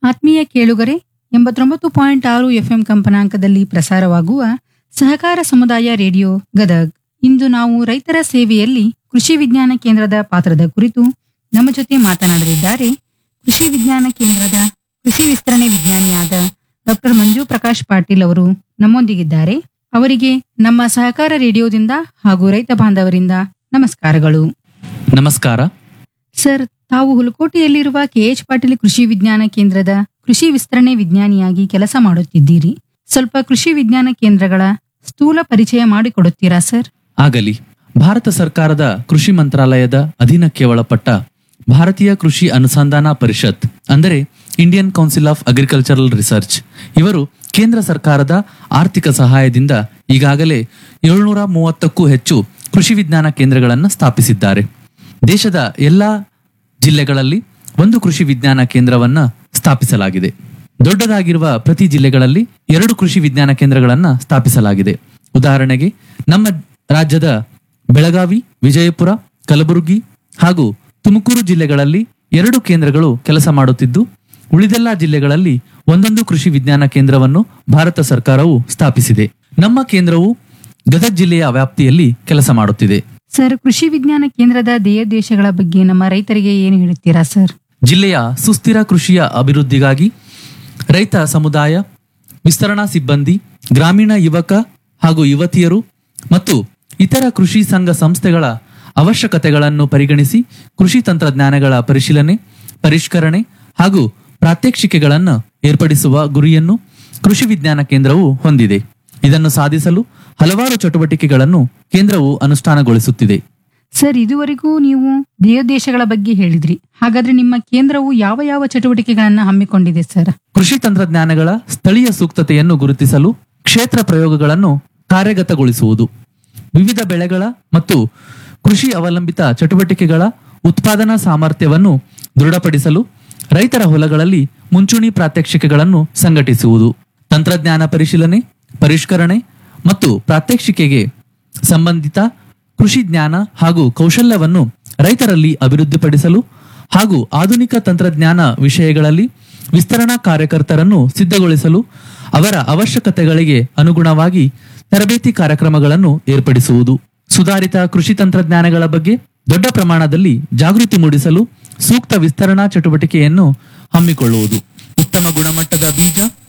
ಆತ್ಮೀಯ ಕೇಳುಗರೆ ಎಂಬತ್ತೊಂಬತ್ತು ಪಾಯಿಂಟ್ ಆರು ಎಫ್ಎಂ ಕಂಪನಾಂಕದಲ್ಲಿ ಪ್ರಸಾರವಾಗುವ ಸಹಕಾರ ಸಮುದಾಯ ರೇಡಿಯೋ ಗದಗ್ ಇಂದು ನಾವು ರೈತರ ಸೇವೆಯಲ್ಲಿ ಕೃಷಿ ವಿಜ್ಞಾನ ಕೇಂದ್ರದ ಪಾತ್ರದ ಕುರಿತು ನಮ್ಮ ಜೊತೆ ಮಾತನಾಡಲಿದ್ದಾರೆ ಕೃಷಿ ವಿಜ್ಞಾನ ಕೇಂದ್ರದ ಕೃಷಿ ವಿಸ್ತರಣೆ ವಿಜ್ಞಾನಿಯಾದ ಡಾಕ್ಟರ್ ಮಂಜು ಪ್ರಕಾಶ್ ಪಾಟೀಲ್ ಅವರು ನಮ್ಮೊಂದಿಗಿದ್ದಾರೆ ಅವರಿಗೆ ನಮ್ಮ ಸಹಕಾರ ರೇಡಿಯೋದಿಂದ ಹಾಗೂ ರೈತ ಬಾಂಧವರಿಂದ ನಮಸ್ಕಾರಗಳು ನಮಸ್ಕಾರ ಸರ್ ತಾವು ಹುಲಕೋಟೆಯಲ್ಲಿರುವ ಕೆಎಚ್ ಪಾಟೀಲ್ ಕೃಷಿ ವಿಜ್ಞಾನ ಕೇಂದ್ರದ ಕೃಷಿ ವಿಸ್ತರಣೆ ವಿಜ್ಞಾನಿಯಾಗಿ ಕೆಲಸ ಮಾಡುತ್ತಿದ್ದೀರಿ ಸ್ವಲ್ಪ ಕೃಷಿ ವಿಜ್ಞಾನ ಕೇಂದ್ರಗಳ ಸ್ಥೂಲ ಪರಿಚಯ ಮಾಡಿಕೊಡುತ್ತೀರಾ ಸರ್ ಆಗಲಿ ಭಾರತ ಸರ್ಕಾರದ ಕೃಷಿ ಮಂತ್ರಾಲಯದ ಅಧೀನಕ್ಕೆ ಒಳಪಟ್ಟ ಭಾರತೀಯ ಕೃಷಿ ಅನುಸಂಧಾನ ಪರಿಷತ್ ಅಂದರೆ Indian council of agricultural research ಇವರು ಕೇಂದ್ರ ಸರ್ಕಾರದ ಆರ್ಥಿಕ ಸಹಾಯದಿಂದ ಈಗಾಗಲೇ ಏಳ್ನೂರ ಮೂವತ್ತಕ್ಕೂ ಹೆಚ್ಚು ಕೃಷಿ ವಿಜ್ಞಾನ ಕೇಂದ್ರಗಳನ್ನು ಸ್ಥಾಪಿಸಿದ್ದಾರೆ ದೇಶದ ಎಲ್ಲಾ ಜಿಲ್ಲೆಗಳಲ್ಲಿ ಒಂದು ಕೃಷಿ ವಿಜ್ಞಾನ ಕೇಂದ್ರವನ್ನ ಸ್ಥಾಪಿಸಲಾಗಿದೆ ದೊಡ್ಡದಾಗಿರುವ ಪ್ರತಿ ಜಿಲ್ಲೆಗಳಲ್ಲಿ ಎರಡು ಕೃಷಿ ವಿಜ್ಞಾನ ಕೇಂದ್ರಗಳನ್ನ ಸ್ಥಾಪಿಸಲಾಗಿದೆ ಉದಾಹರಣೆಗೆ ನಮ್ಮ ರಾಜ್ಯದ ಬೆಳಗಾವಿ ವಿಜಯಪುರ ಕಲಬುರಗಿ ಹಾಗೂ ತುಮಕೂರು ಜಿಲ್ಲೆಗಳಲ್ಲಿ ಎರಡು ಕೇಂದ್ರಗಳು ಕೆಲಸ ಮಾಡುತ್ತಿದ್ದು ಉಳಿದೆಲ್ಲ ಜಿಲ್ಲೆಗಳಲ್ಲಿ ಒಂದೊಂದು ಕೃಷಿ ವಿಜ್ಞಾನ ಕೇಂದ್ರವನ್ನು ಭಾರತ ಸರ್ಕಾರವು ಸ್ಥಾಪಿಸಿದೆ ನಮ್ಮ ಕೇಂದ್ರವು ಗದಗ ಜಿಲ್ಲೆಯ ವ್ಯಾಪ್ತಿಯಲ್ಲಿ ಕೆಲಸ ಮಾಡುತ್ತಿದೆ ಸರ್ ಕೃಷಿ ವಿಜ್ಞಾನ ಕೇಂದ್ರದ ಧ್ಯೇಯೋದ್ದೇಶಗಳ ಬಗ್ಗೆ ನಮ್ಮ ರೈತರಿಗೆ ಏನು ಹೇಳುತ್ತೀರಾ ಸರ್ ಜಿಲ್ಲೆಯ ಸುಸ್ಥಿರ ಕೃಷಿಯ ಅಭಿವೃದ್ಧಿಗಾಗಿ ರೈತ ಸಮುದಾಯ ವಿಸ್ತರಣಾ ಸಿಬ್ಬಂದಿ ಗ್ರಾಮೀಣ ಯುವಕ ಹಾಗೂ ಯುವತಿಯರು ಮತ್ತು ಇತರ ಕೃಷಿ ಸಂಘ ಸಂಸ್ಥೆಗಳ ಅವಶ್ಯಕತೆಗಳನ್ನು ಪರಿಗಣಿಸಿ ಕೃಷಿ ತಂತ್ರಜ್ಞಾನಗಳ ಪರಿಶೀಲನೆ ಪರಿಷ್ಕರಣೆ ಹಾಗೂ ಪ್ರಾತ್ಯಕ್ಷಿಕೆಗಳನ್ನು ಏರ್ಪಡಿಸುವ ಗುರಿಯನ್ನು ಕೃಷಿ ವಿಜ್ಞಾನ ಕೇಂದ್ರವು ಹೊಂದಿದೆ ಇದನ್ನು ಸಾಧಿಸಲು ಹಲವಾರು ಚಟುವಟಿಕೆಗಳನ್ನು ಕೇಂದ್ರವು ಅನುಷ್ಠಾನಗೊಳಿಸುತ್ತಿದೆ ಸರ್ ಇದುವರೆಗೂ ನೀವು ಧ್ಯೇಯೋದ್ದೇಶಗಳ ಬಗ್ಗೆ ಹೇಳಿದ್ರಿ ಹಾಗಾದ್ರೆ ನಿಮ್ಮ ಕೇಂದ್ರವು ಯಾವ ಯಾವ ಚಟುವಟಿಕೆಗಳನ್ನ ಹಮ್ಮಿಕೊಂಡಿದೆ ಸರ್ ಕೃಷಿ ತಂತ್ರಜ್ಞಾನಗಳ ಸ್ಥಳೀಯ ಸೂಕ್ತತೆಯನ್ನು ಗುರುತಿಸಲು ಕ್ಷೇತ್ರ ಪ್ರಯೋಗಗಳನ್ನು ಕಾರ್ಯಗತಗೊಳಿಸುವುದು ವಿವಿಧ ಬೆಳೆಗಳ ಮತ್ತು ಕೃಷಿ ಅವಲಂಬಿತ ಚಟುವಟಿಕೆಗಳ ಉತ್ಪಾದನಾ ಸಾಮರ್ಥ್ಯವನ್ನು ದೃಢಪಡಿಸಲು ರೈತರ ಹೊಲಗಳಲ್ಲಿ ಮುಂಚೂಣಿ ಪ್ರಾತ್ಯಕ್ಷಿಕೆಗಳನ್ನು ಸಂಘಟಿಸುವುದು ತಂತ್ರಜ್ಞಾನ ಪರಿಶೀಲನೆ ಪರಿಷ್ಕರಣೆ ಮತ್ತು ಪ್ರಾತ್ಯಕ್ಷಿಕೆಗೆ ಸಂಬಂಧಿತ ಕೃಷಿ ಜ್ಞಾನ ಹಾಗೂ ಕೌಶಲ್ಯವನ್ನು ರೈತರಲ್ಲಿ ಅಭಿವೃದ್ಧಿಪಡಿಸಲು ಹಾಗೂ ಆಧುನಿಕ ತಂತ್ರಜ್ಞಾನ ವಿಷಯಗಳಲ್ಲಿ ವಿಸ್ತರಣಾ ಕಾರ್ಯಕರ್ತರನ್ನು ಸಿದ್ಧಗೊಳಿಸಲು ಅವರ ಅವಶ್ಯಕತೆಗಳಿಗೆ ಅನುಗುಣವಾಗಿ ತರಬೇತಿ ಕಾರ್ಯಕ್ರಮಗಳನ್ನು ಏರ್ಪಡಿಸುವುದು ಸುಧಾರಿತ ಕೃಷಿ ತಂತ್ರಜ್ಞಾನಗಳ ಬಗ್ಗೆ ದೊಡ್ಡ ಪ್ರಮಾಣದಲ್ಲಿ ಜಾಗೃತಿ ಮೂಡಿಸಲು ಸೂಕ್ತ ವಿಸ್ತರಣಾ ಚಟುವಟಿಕೆಯನ್ನು ಹಮ್ಮಿಕೊಳ್ಳುವುದು ಉತ್ತಮ ಗುಣಮಟ್ಟದ ಬೀಜ